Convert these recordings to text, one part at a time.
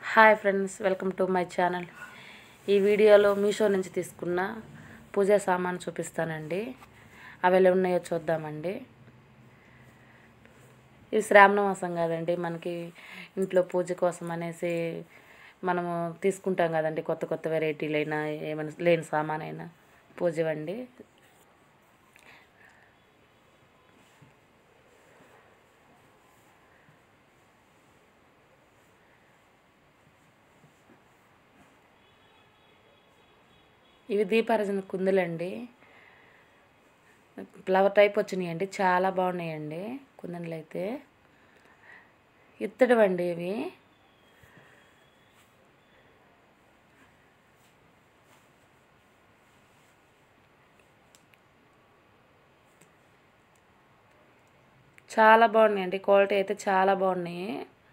hi friends welcome to my channel ఈ వీడియోలో మీషో నుంచి తీసుకున్న పూజా సామాను చూపిస్తానండి అవి ఎలా ఉన్నాయో చూద్దామండి ఇది శ్రావణ మాసం కదండి మనకి ఇంట్లో పూజ కోసం అనేసి మనము తీసుకుంటాం కదండి కొత్త కొత్త వెరైటీలైనా ఏమైనా లేని సామానైనా పూజవండి ఇవి దీపారాజన కుందులండి ఫ్లవర్ టైప్ వచ్చినాయండి చాలా బాగున్నాయండి కుందన్లు అయితే ఇత్తడివండి ఇవి చాలా బాగున్నాయండి క్వాలిటీ అయితే చాలా బాగున్నాయి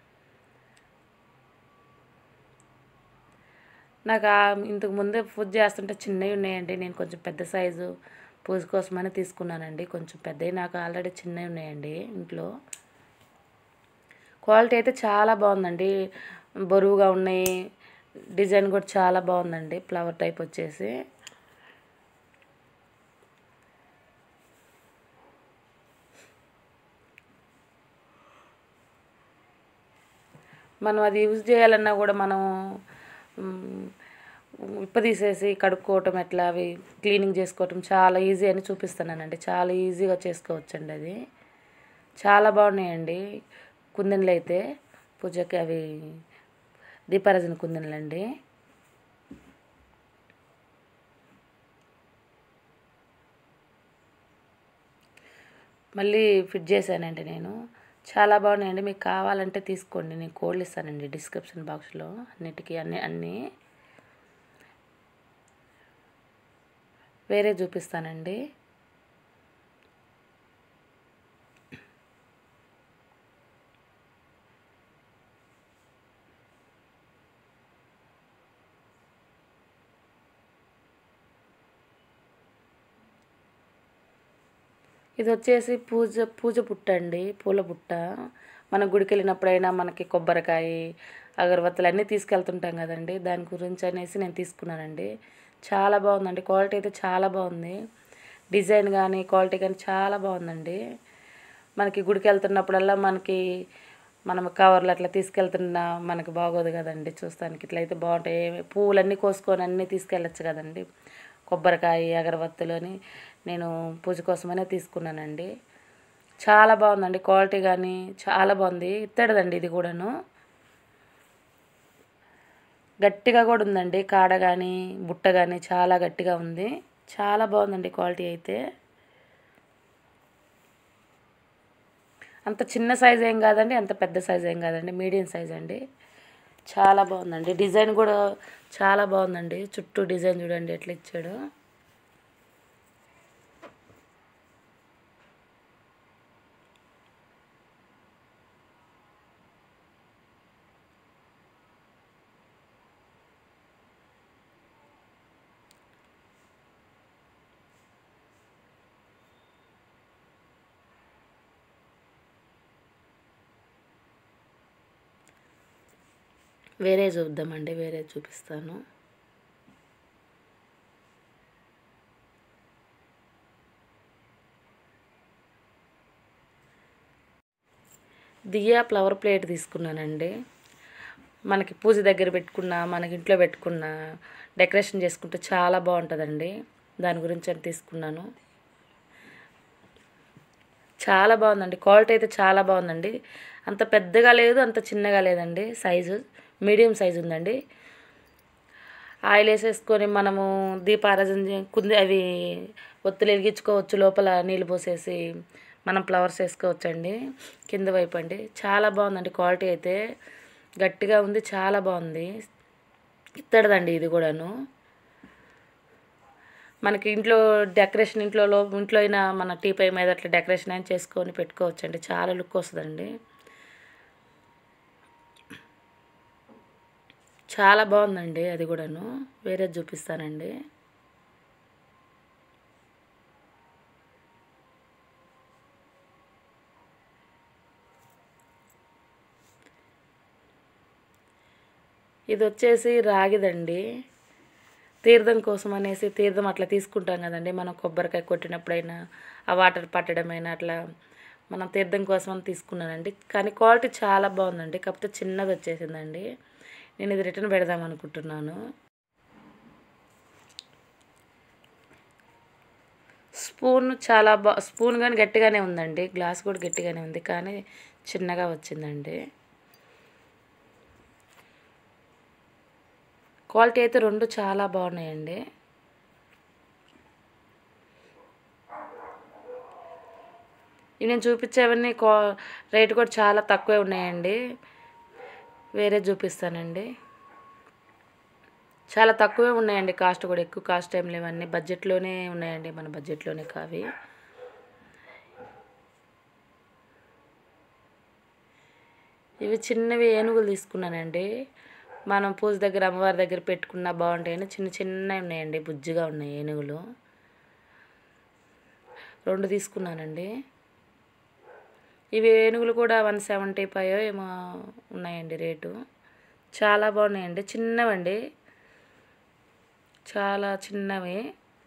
నాకు ఆ- ఇంతకు ముందే పూజ చేస్తుంటే చిన్నవి ఉన్నాయండి నేను కొంచెం పెద్ద సైజు పూజ కోసమని తీసుకున్నానండి కొంచెం పెద్దవి నాకు ఆల్రెడీ చిన్నవి ఉన్నాయండి ఇంట్లో క్వాలిటీ అయితే చాలా బాగుందండి బరువుగా ఉన్నాయి డిజైన్ కూడా చాలా బాగుందండి ఫ్లవర్ టైప్ వచ్చేసి మనం అది యూజ్ చేయాలన్నా కూడా మనం మ్, ఇప్పదీసేసి కడుక్కోవటం ఎట్లా అవి క్లీనింగ్ చేసుకోవటం చాలా ఈజీ అని చూపిస్తున్నానండి చాలా ఈజీగా చేసుకోవచ్చండి అది చాలా బాగున్నాయండి కుందన్లు అయితే పూజకి అవి దీపారాజన కుందన్లు అండి మళ్ళీ ఫిట్ చేశానండి నేను చాలా బాగున్నాయండి మీకు కావాలంటే తీసుకోండి నేను కోడ్లు ఇస్తానండి డిస్క్రిప్షన్ బాక్స్లో అన్నిటికీ అన్ని అన్నీ వేరే చూపిస్తానండి ఇది వచ్చేసి పూజ పూజ బుట్ట అండి పూల బుట్ట మన గుడికి వెళ్ళినప్పుడైనా మనకి కొబ్బరికాయ అగరబత్తులు అన్నీ తీసుకెళ్తుంటాం కదండి దాని గురించి అనేసి నేను తీసుకున్నానండి చాలా బాగుందండి క్వాలిటీ అయితే చాలా బాగుంది డిజైన్ కానీ క్వాలిటీ కానీ చాలా బాగుందండి మనకి గుడికి వెళ్తున్నప్పుడల్లా మనకి మనం కవర్లు అట్లా తీసుకెళ్తున్నా మనకి బాగోదు కదండి చూస్తానికి ఇట్లయితే బాగుంటాయి పువ్వులన్నీ కోసుకొని అన్నీ తీసుకెళ్ళచ్చు కదండి కొబ్బరికాయ అగరబత్తులు అని నేను పూజ కోసమనే తీసుకున్నానండి చాలా బాగుందండి క్వాలిటీ కానీ చాలా బాగుంది ఇత్తడిదండి ఇది కూడాను గట్టిగా కూడా ఉందండి కాడ కానీ బుట్ట కానీ చాలా గట్టిగా ఉంది చాలా బాగుందండి క్వాలిటీ అయితే అంత చిన్న సైజ్ ఏం కాదండి అంత పెద్ద సైజ్ ఏం కాదండి మీడియం సైజ్ అండి చాలా బాగుందండి డిజైన్ కూడా చాలా బాగుందండి చుట్టూ డిజైన్ చూడండి ఎట్లా ఇచ్చాడు వేరే చూద్దామండి వేరే చూపిస్తాను దియా ఫ్లవర్ ప్లేట్ తీసుకున్నానండి మనకి పూజ దగ్గర పెట్టుకున్న మనకి ఇంట్లో పెట్టుకున్న డెకరేషన్ చేసుకుంటే చాలా బాగుంటుందండి దాని గురించి అని తీసుకున్నాను చాలా బాగుందండి క్వాలిటీ అయితే చాలా బాగుందండి అంత పెద్దగా లేదు అంత చిన్నగా లేదండి సైజు మీడియం సైజు ఉందండి ఆయిల్ వేసేసుకొని మనము దీపారాజన చే- కుంది అవి ఒత్తులు వెలిగించుకోవచ్చు లోపల నీళ్ళు పోసేసి మనం ఫ్లవర్స్ వేసుకోవచ్చండి కింద వైపు అండి చాలా బాగుందండి క్వాలిటీ అయితే గట్టిగా ఉంది చాలా బాగుంది ఇత్తడిదండి ఇది కూడాను మనకి ఇంట్లో డెకరేషన్ ఇంట్లో లో ఇంట్లో అయినా మన టీపై మీద అట్లా డెకరేషన్ అయినా చేసుకొని పెట్టుకోవచ్చండి చాలా లుక్ వస్తుందండి చాలా బాగుందండి అది కూడాను వేరే చూపిస్తానండి ఇది వచ్చేసి రాగిదండి తీర్థం కోసం అనేసి తీర్థం అట్లా తీసుకుంటాం కదండి మనం కొబ్బరికాయ కొట్టినప్పుడైనా ఆ వాటర్ పట్టడమైనా అట్లా మనం తీర్థం కోసం అని తీసుకున్నానండి కానీ క్వాలిటీ చాలా బాగుందండి కాకపోతే చిన్నది వచ్చేసిందండి నేను ఇది రిటర్న్ పెడదాం అనుకుంటున్నాను స్పూన్ చాలా బా స్పూన్ కానీ గట్టిగానే ఉందండి గ్లాస్ కూడా గట్టిగానే ఉంది కానీ చిన్నగా వచ్చిందండి క్వాలిటీ అయితే రెండు చాలా బాగున్నాయండి ఇవి నేను చూపించేవన్నీ క్వా రేటు కూడా చాలా తక్కువే ఉన్నాయండి వేరే చూపిస్తానండి చాలా తక్కువే ఉన్నాయండి కాస్ట్ కూడా ఎక్కువ కాస్ట్ ఏం లేవన్నీ బడ్జెట్లోనే ఉన్నాయండి మన బడ్జెట్లోనే కావి ఇవి చిన్నవి ఏనుగులు తీసుకున్నానండి మనం పూజ దగ్గర అమ్మవారి దగ్గర పెట్టుకున్నా బాగుంటాయని చిన్న చిన్నవి ఉన్నాయండి బుజ్జిగా ఉన్నాయి ఏనుగులు రెండు తీసుకున్నానండి ఇవి ఏనుగులు కూడా వన్ సెవెంటీ ఫైవ్ ఏమో ఉన్నాయండి రేటు చాలా బాగున్నాయండి చిన్నవండి చాలా చిన్నవి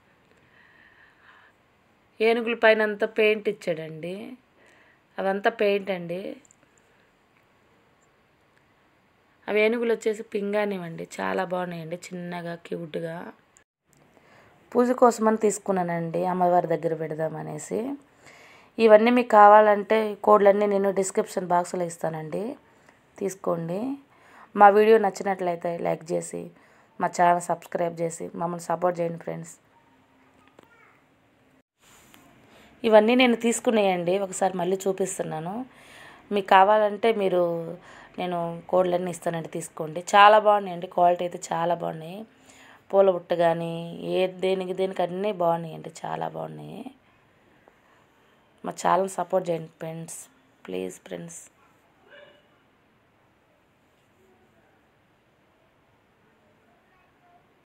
ఏనుగుల పైన అంతా పెయింట్ ఇచ్చాడండి అదంతా పెయింట్ అండి అవి ఏనుగులు వచ్చేసి పింగానివ్వండి చాలా బాగున్నాయండి చిన్నగా క్యూట్గా పూజ కోసమని తీసుకున్నానండి అమ్మవారి దగ్గర పెడదామనేసి ఇవన్నీ మీకు కావాలంటే కోడ్లన్నీ నేను డిస్క్రిప్షన్ బాక్స్లో ఇస్తానండి తీసుకోండి మా వీడియో నచ్చినట్లయితే లైక్ చేసి మా ఛానల్ సబ్స్క్రైబ్ చేసి మమ్మల్ని సపోర్ట్ చేయండి ఫ్రెండ్స్ ఇవన్నీ నేను తీసుకునేయండి ఒకసారి మళ్ళీ చూపిస్తున్నాను మీకు కావాలంటే మీరు నేను కోడ్లన్నీ ఇస్తానండి తీసుకోండి చాలా బాగున్నాయండి క్వాలిటీ అయితే చాలా బాగున్నాయి పూల బుట్ట కానీ ఏ దేనికి దేనికి అన్నీ బాగున్నాయండి చాలా బాగున్నాయి మా ఛానల్ సపోర్ట్ చేయండి ఫ్రెండ్స్ ప్లీజ్ ఫ్రెండ్స్